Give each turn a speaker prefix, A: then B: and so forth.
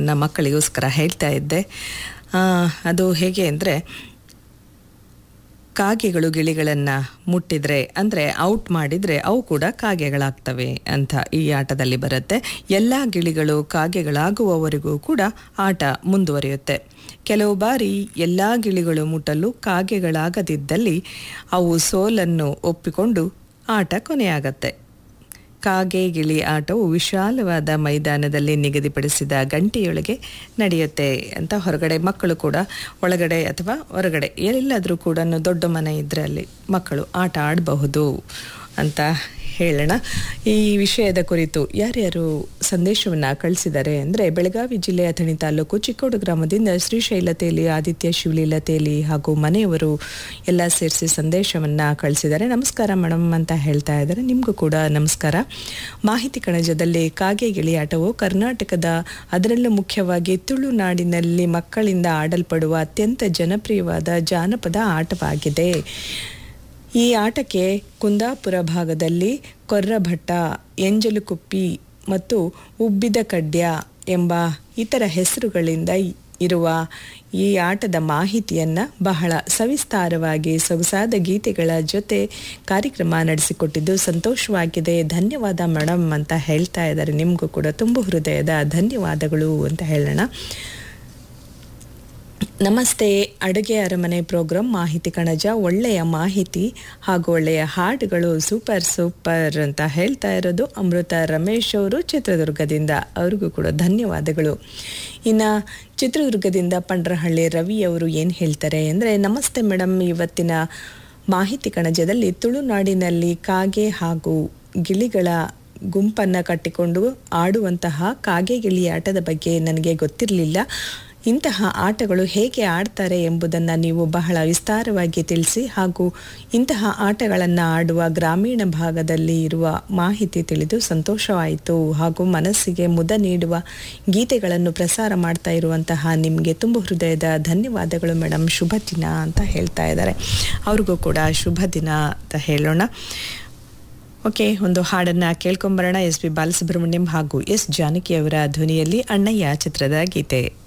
A: ನ ಮಕ್ಕಳಿಗೋಸ್ಕರ ಹೇಳ್ತಾ ಇದ್ದೆ ಆ, ಅದು ಹೇಗೆ ಅಂದರೆ ಕಾಗೆಗಳು ಗಿಳಿಗಳನ್ನು ಮುಟ್ಟಿದ್ರೆ ಅಂದರೆ ಔಟ್ ಮಾಡಿದರೆ ಅವು ಕೂಡ ಕಾಗೆಗಳಾಗ್ತವೆ ಅಂತ ಈ ಆಟದಲ್ಲಿ ಬರುತ್ತೆ ಎಲ್ಲ ಗಿಳಿಗಳು ಕಾಗೆಗಳಾಗುವವರೆಗೂ ಕೂಡ ಆಟ ಮುಂದುವರಿಯುತ್ತೆ ಕೆಲವು ಬಾರಿ ಎಲ್ಲ ಗಿಳಿಗಳು ಮುಟ್ಟಲು ಕಾಗೆಗಳಾಗದಿದ್ದಲ್ಲಿ ಅವು ಸೋಲನ್ನು ಒಪ್ಪಿಕೊಂಡು ಆಟ ಕೊನೆಯಾಗತ್ತೆ ಕಾಗೆ ಗಿಳಿ ಆಟವು ವಿಶಾಲವಾದ ಮೈದಾನದಲ್ಲಿ ನಿಗದಿಪಡಿಸಿದ ಗಂಟೆಯೊಳಗೆ ನಡೆಯುತ್ತೆ ಅಂತ ಹೊರಗಡೆ ಮಕ್ಕಳು ಕೂಡ ಒಳಗಡೆ ಅಥವಾ ಹೊರಗಡೆ ಎಲ್ಲಾದರೂ ಕೂಡ ದೊಡ್ಡ ಮನೆ ಇದ್ದರೆ ಅಲ್ಲಿ ಮಕ್ಕಳು ಆಟ ಆಡಬಹುದು ಅಂತ ಹೇಳೋಣ ಈ ವಿಷಯದ ಕುರಿತು ಯಾರ್ಯಾರು ಸಂದೇಶವನ್ನು ಕಳಿಸಿದ್ದಾರೆ ಅಂದರೆ ಬೆಳಗಾವಿ ಜಿಲ್ಲೆಯ ಅಥಣಿ ತಾಲೂಕು ಚಿಕ್ಕೋಡು ಗ್ರಾಮದಿಂದ ಶ್ರೀಶೈಲ ತೇಲಿ ಆದಿತ್ಯ ಶಿವಲೀಲ ತೇಲಿ ಹಾಗೂ ಮನೆಯವರು ಎಲ್ಲ ಸೇರಿಸಿ ಸಂದೇಶವನ್ನು ಕಳಿಸಿದ್ದಾರೆ ನಮಸ್ಕಾರ ಮೇಡಮ್ ಅಂತ ಹೇಳ್ತಾ ಇದ್ದಾರೆ ನಿಮಗೂ ಕೂಡ ನಮಸ್ಕಾರ ಮಾಹಿತಿ ಕಣಜದಲ್ಲಿ ಕಾಗೆ ಗಿಳಿ ಆಟವು ಕರ್ನಾಟಕದ ಅದರಲ್ಲೂ ಮುಖ್ಯವಾಗಿ ತುಳುನಾಡಿನಲ್ಲಿ ಮಕ್ಕಳಿಂದ ಆಡಲ್ಪಡುವ ಅತ್ಯಂತ ಜನಪ್ರಿಯವಾದ ಜಾನಪದ ಆಟವಾಗಿದೆ ಈ ಆಟಕ್ಕೆ ಕುಂದಾಪುರ ಭಾಗದಲ್ಲಿ ಕೊರ್ರಭಟ್ಟ ಎಂಜಲುಕುಪ್ಪಿ ಮತ್ತು ಉಬ್ಬಿದ ಕಡ್ಯ ಎಂಬ ಇತರ ಹೆಸರುಗಳಿಂದ ಇರುವ ಈ ಆಟದ ಮಾಹಿತಿಯನ್ನು ಬಹಳ ಸವಿಸ್ತಾರವಾಗಿ ಸೊಗಸಾದ ಗೀತೆಗಳ ಜೊತೆ ಕಾರ್ಯಕ್ರಮ ನಡೆಸಿಕೊಟ್ಟಿದ್ದು ಸಂತೋಷವಾಗಿದೆ ಧನ್ಯವಾದ ಮೇಡಮ್ ಅಂತ ಹೇಳ್ತಾ ಇದ್ದಾರೆ ನಿಮಗೂ ಕೂಡ ತುಂಬ ಹೃದಯದ ಧನ್ಯವಾದಗಳು ಅಂತ ಹೇಳೋಣ ನಮಸ್ತೆ ಅಡುಗೆ ಅರಮನೆ ಪ್ರೋಗ್ರಾಂ ಮಾಹಿತಿ ಕಣಜ ಒಳ್ಳೆಯ ಮಾಹಿತಿ ಹಾಗೂ ಒಳ್ಳೆಯ ಹಾಡುಗಳು ಸೂಪರ್ ಸೂಪರ್ ಅಂತ ಹೇಳ್ತಾ ಇರೋದು ಅಮೃತ ರಮೇಶ್ ಅವರು ಚಿತ್ರದುರ್ಗದಿಂದ ಅವ್ರಿಗೂ ಕೂಡ ಧನ್ಯವಾದಗಳು ಇನ್ನು ಚಿತ್ರದುರ್ಗದಿಂದ ಪಂಡ್ರಹಳ್ಳಿ ರವಿ ಅವರು ಏನು ಹೇಳ್ತಾರೆ ಅಂದರೆ ನಮಸ್ತೆ ಮೇಡಮ್ ಇವತ್ತಿನ ಮಾಹಿತಿ ಕಣಜದಲ್ಲಿ ತುಳುನಾಡಿನಲ್ಲಿ ಕಾಗೆ ಹಾಗೂ ಗಿಳಿಗಳ ಗುಂಪನ್ನು ಕಟ್ಟಿಕೊಂಡು ಆಡುವಂತಹ ಕಾಗೆ ಗಿಳಿ ಆಟದ ಬಗ್ಗೆ ನನಗೆ ಗೊತ್ತಿರಲಿಲ್ಲ ಇಂತಹ ಆಟಗಳು ಹೇಗೆ ಆಡ್ತಾರೆ ಎಂಬುದನ್ನು ನೀವು ಬಹಳ ವಿಸ್ತಾರವಾಗಿ ತಿಳಿಸಿ ಹಾಗೂ ಇಂತಹ ಆಟಗಳನ್ನು ಆಡುವ ಗ್ರಾಮೀಣ ಭಾಗದಲ್ಲಿ ಇರುವ ಮಾಹಿತಿ ತಿಳಿದು ಸಂತೋಷವಾಯಿತು ಹಾಗೂ ಮನಸ್ಸಿಗೆ ಮುದ ನೀಡುವ ಗೀತೆಗಳನ್ನು ಪ್ರಸಾರ ಮಾಡ್ತಾ ಇರುವಂತಹ ನಿಮಗೆ ತುಂಬ ಹೃದಯದ ಧನ್ಯವಾದಗಳು ಮೇಡಮ್ ಶುಭ ದಿನ ಅಂತ ಹೇಳ್ತಾ ಇದ್ದಾರೆ ಅವ್ರಿಗೂ ಕೂಡ ಶುಭ ದಿನ ಅಂತ ಹೇಳೋಣ ಓಕೆ ಒಂದು ಹಾಡನ್ನು ಕೇಳ್ಕೊಂಬರೋಣ ಎಸ್ ಪಿ ಬಾಲಸುಬ್ರಹ್ಮಣ್ಯಂ ಹಾಗೂ ಎಸ್ ಜಾನಕಿ ಅವರ ಧ್ವನಿಯಲ್ಲಿ ಅಣ್ಣಯ್ಯ ಚಿತ್ರದ ಗೀತೆ